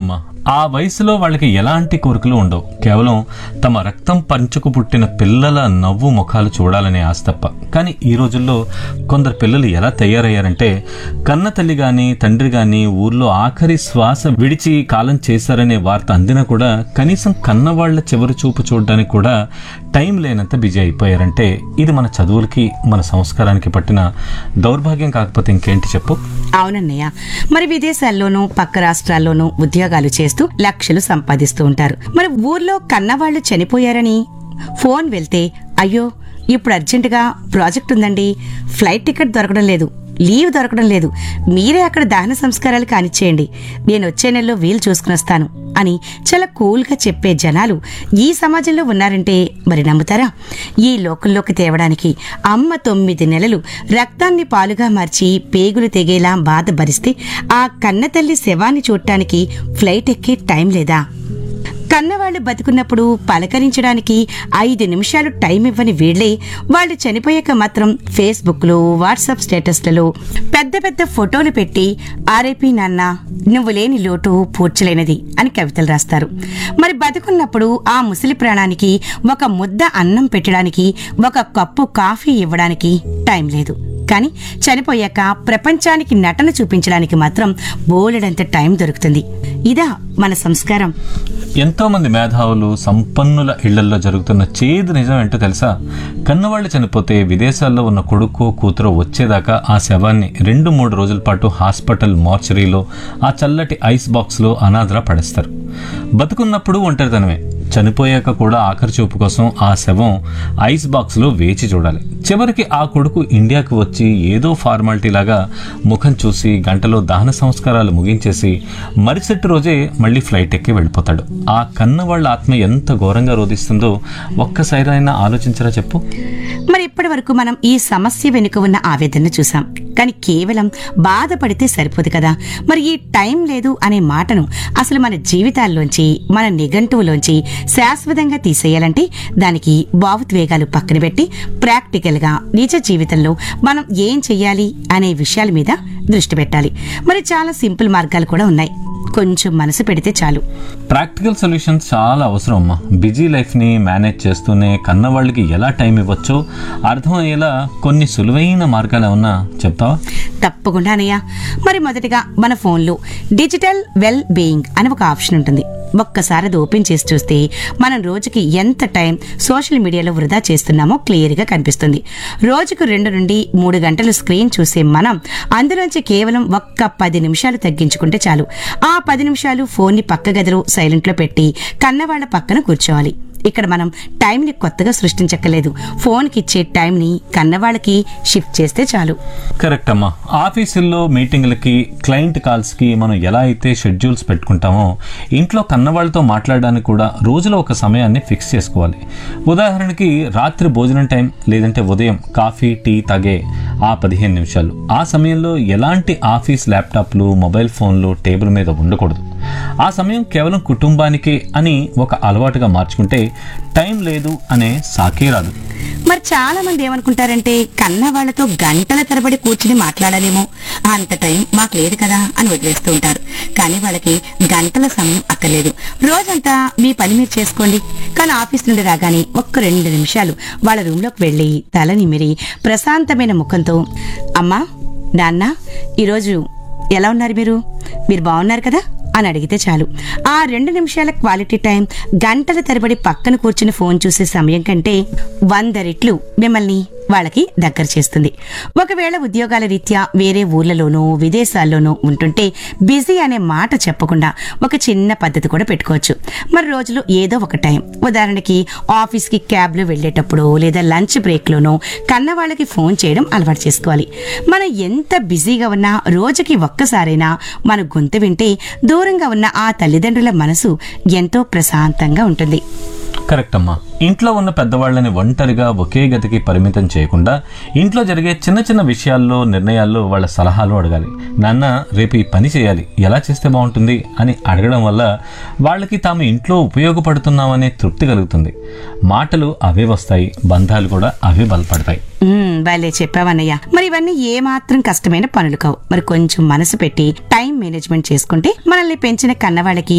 అవునమ్మా ఆ వయసులో వాళ్ళకి ఎలాంటి కోరికలు ఉండవు కేవలం తమ రక్తం పంచుకు పుట్టిన పిల్లల నవ్వు ముఖాలు చూడాలనే ఆశ తప్ప కానీ ఈ రోజుల్లో కొందరు పిల్లలు ఎలా తయారయ్యారంటే కన్న తల్లి గాని తండ్రి గాని ఊర్లో ఆఖరి శ్వాస విడిచి కాలం చేశారనే వార్త అందినా కూడా కనీసం కన్నవాళ్ల చివరి చూపు చూడడానికి కూడా టైం లేనంత బిజీ అయిపోయారంటే ఇది మన చదువులకి మన సంస్కారానికి పట్టిన దౌర్భాగ్యం కాకపోతే ఇంకేంటి చెప్పు అవునన్నయ్య మరి విదేశాల్లోనూ పక్క రాష్ట్రాల్లోనూ ఉద్యోగాలు చేస్తూ లక్షలు సంపాదిస్తూ ఉంటారు మరి ఊర్లో కన్నవాళ్లు చనిపోయారని ఫోన్ వెళ్తే అయ్యో ఇప్పుడు అర్జెంటుగా ప్రాజెక్ట్ ఉందండి ఫ్లైట్ టికెట్ దొరకడం లేదు లీవ్ దొరకడం లేదు మీరే అక్కడ దహన సంస్కారాలు కానిచ్చేయండి నేను వచ్చే నెలలో వీలు చూసుకుని వస్తాను అని చాలా కూల్గా చెప్పే జనాలు ఈ సమాజంలో ఉన్నారంటే మరి నమ్ముతారా ఈ లోకంలోకి తేవడానికి అమ్మ తొమ్మిది నెలలు రక్తాన్ని పాలుగా మార్చి పేగులు తెగేలా బాధ భరిస్తే ఆ కన్నతల్లి శవాన్ని చూడటానికి ఫ్లైట్ ఎక్కే టైం లేదా కన్నవాళ్లు బతుకున్నప్పుడు పలకరించడానికి ఐదు నిమిషాలు టైం ఇవ్వని వీళ్లే వాళ్ళు చనిపోయాక మాత్రం ఫేస్బుక్లో వాట్సాప్ స్టేటస్లలో పెద్ద పెద్ద ఫోటోలు పెట్టి ఆర్ఐపి నాన్న నువ్వు లేని లోటు పూడ్చలేనిది అని కవితలు రాస్తారు మరి బతుకున్నప్పుడు ఆ ముసలి ప్రాణానికి ఒక ముద్ద అన్నం పెట్టడానికి ఒక కప్పు కాఫీ ఇవ్వడానికి టైం లేదు కానీ చనిపోయాక ప్రపంచానికి నటన చూపించడానికి మాత్రం బోలెడంత టైం దొరుకుతుంది ఇదా మన సంస్కారం ఎంతో మంది మేధావులు సంపన్నుల ఇళ్లల్లో జరుగుతున్న చేదు నిజం ఏంటో తెలుసా కన్నవాళ్లు చనిపోతే విదేశాల్లో ఉన్న కొడుకు కూతురు వచ్చేదాకా ఆ శవాన్ని రెండు మూడు రోజుల పాటు హాస్పిటల్ మార్చరీలో ఆ చల్లటి ఐస్ బాక్స్లో అనాథలా పడేస్తారు బతుకున్నప్పుడు ఒంటరితనమే చనిపోయాక కూడా ఆఖరి చూపు కోసం ఆ శవం ఐస్ బాక్స్లో వేచి చూడాలి చివరికి ఆ కొడుకు ఇండియాకు వచ్చి ఏదో ఫార్మాలిటీ లాగా ముఖం చూసి గంటలో దహన సంస్కారాలు ముగించేసి మరుసటి రోజే మళ్ళీ ఫ్లైట్ ఎక్కి వెళ్ళిపోతాడు ఆ కన్న వాళ్ళ ఆత్మ ఎంత ఘోరంగా రోధిస్తుందో ఒక్కసారైనా ఆలోచించరా చెప్పు మరి ఇప్పటి వరకు మనం ఈ సమస్య వెనుక ఉన్న ఆవేదన చూసాం కానీ కేవలం బాధపడితే సరిపోదు కదా మరి ఈ టైం లేదు అనే మాటను అసలు మన జీవితాల్లోంచి మన నిఘంటువులోంచి శాశ్వతంగా తీసేయాలంటే దానికి భావోద్వేగాలు పక్కన పెట్టి ప్రాక్టికల్ గా నిజ జీవితంలో మనం ఏం చెయ్యాలి అనే విషయాల మీద దృష్టి పెట్టాలి మరి చాలా సింపుల్ మార్గాలు కూడా ఉన్నాయి కొంచెం మనసు పెడితే చాలు ప్రాక్టికల్ సొల్యూషన్స్ చాలా అవసరం అమ్మా బిజీ లైఫ్ని మేనేజ్ చేస్తూనే కన్నవాళ్ళకి ఎలా టైం ఇవ్వచ్చో అర్థమయ్యేలా కొన్ని సులువైన మార్గాలు ఏమన్నా చెప్తావా తప్పకుండా అనయ్య మరి మొదటిగా మన ఫోన్లో డిజిటల్ వెల్ బీయింగ్ అని ఒక ఆప్షన్ ఉంటుంది ఒక్కసారి అది ఓపెన్ చేసి చూస్తే మనం రోజుకి ఎంత టైం సోషల్ మీడియాలో వృధా చేస్తున్నామో క్లియర్గా కనిపిస్తుంది రోజుకు రెండు నుండి మూడు గంటలు స్క్రీన్ చూసే మనం అందులోంచి కేవలం ఒక్క పది నిమిషాలు తగ్గించుకుంటే చాలు ఆ పది నిమిషాలు ఫోన్ని పక్క గదిలో సైలెంట్లో పెట్టి కన్నవాళ్ల పక్కన కూర్చోవాలి ఇక్కడ మనం టైంని కొత్తగా సృష్టించక్కర్లేదు ఫోన్కి ఇచ్చే టైంని కన్నవాళ్ళకి షిఫ్ట్ చేస్తే చాలు కరెక్ట్ అమ్మా ఆఫీసుల్లో మీటింగ్లకి క్లయింట్ కాల్స్కి మనం ఎలా అయితే షెడ్యూల్స్ పెట్టుకుంటామో ఇంట్లో కన్నవాళ్ళతో మాట్లాడడానికి కూడా రోజులో ఒక సమయాన్ని ఫిక్స్ చేసుకోవాలి ఉదాహరణకి రాత్రి భోజనం టైం లేదంటే ఉదయం కాఫీ టీ తాగే ఆ పదిహేను నిమిషాలు ఆ సమయంలో ఎలాంటి ఆఫీస్ ల్యాప్టాప్లు మొబైల్ ఫోన్లు టేబుల్ మీద ఉండకూడదు ఆ సమయం కేవలం కుటుంబానికే అని ఒక అలవాటుగా మార్చుకుంటే టైం లేదు అనే సాకే రాదు మరి చాలా మంది ఏమనుకుంటారంటే కన్న వాళ్ళతో గంటల తరబడి కూర్చుని మాట్లాడాలేమో అంత టైం మాకు లేదు కదా అని వదిలేస్తూ ఉంటారు కానీ వాళ్ళకి గంటల సమయం అక్కర్లేదు రోజంతా మీ పని మీరు చేసుకోండి కానీ ఆఫీస్ నుండి రాగానే ఒక్క రెండు నిమిషాలు వాళ్ళ రూమ్లోకి వెళ్ళి తల నిమిరి ప్రశాంతమైన ముఖంతో అమ్మా నాన్న ఈరోజు ఎలా ఉన్నారు మీరు మీరు బాగున్నారు కదా అని అడిగితే చాలు ఆ రెండు నిమిషాల క్వాలిటీ టైం గంటల తరబడి పక్కన కూర్చుని ఫోన్ చూసే సమయం కంటే వంద రెట్లు మిమ్మల్ని వాళ్ళకి దగ్గర చేస్తుంది ఒకవేళ ఉద్యోగాల రీత్యా వేరే ఊర్లలోనూ విదేశాల్లోనూ ఉంటుంటే బిజీ అనే మాట చెప్పకుండా ఒక చిన్న పద్ధతి కూడా పెట్టుకోవచ్చు మరి రోజులో ఏదో ఒక టైం ఉదాహరణకి ఆఫీస్కి క్యాబ్లో వెళ్ళేటప్పుడు లేదా లంచ్ బ్రేక్లోనో కన్న వాళ్ళకి ఫోన్ చేయడం అలవాటు చేసుకోవాలి మనం ఎంత బిజీగా ఉన్నా రోజుకి ఒక్కసారైనా మన గొంతు వింటే దూరంగా ఉన్న ఆ తల్లిదండ్రుల మనసు ఎంతో ప్రశాంతంగా ఉంటుంది కరెక్ట్ అమ్మా ఇంట్లో ఉన్న పెద్దవాళ్ళని ఒంటరిగా ఒకే గదికి పరిమితం చేయకుండా ఇంట్లో జరిగే చిన్న చిన్న విషయాల్లో నిర్ణయాల్లో వాళ్ళ సలహాలు అడగాలి నాన్న రేపు ఈ పని చేయాలి ఎలా చేస్తే బాగుంటుంది అని అడగడం వల్ల వాళ్ళకి తాము ఇంట్లో ఉపయోగపడుతున్నామనే తృప్తి కలుగుతుంది మాటలు అవే వస్తాయి బంధాలు కూడా అవే బలపడతాయి మ్మ్, భలే చెప్పావన్నయ్య మరి ఇవన్నీ ఏ మాత్రం కష్టమైన పనులు కావు మరి కొంచెం మనసు పెట్టి టైం మేనేజ్మెంట్ చేసుకుంటే మనల్ని పెంచిన కన్నవాళ్ళకి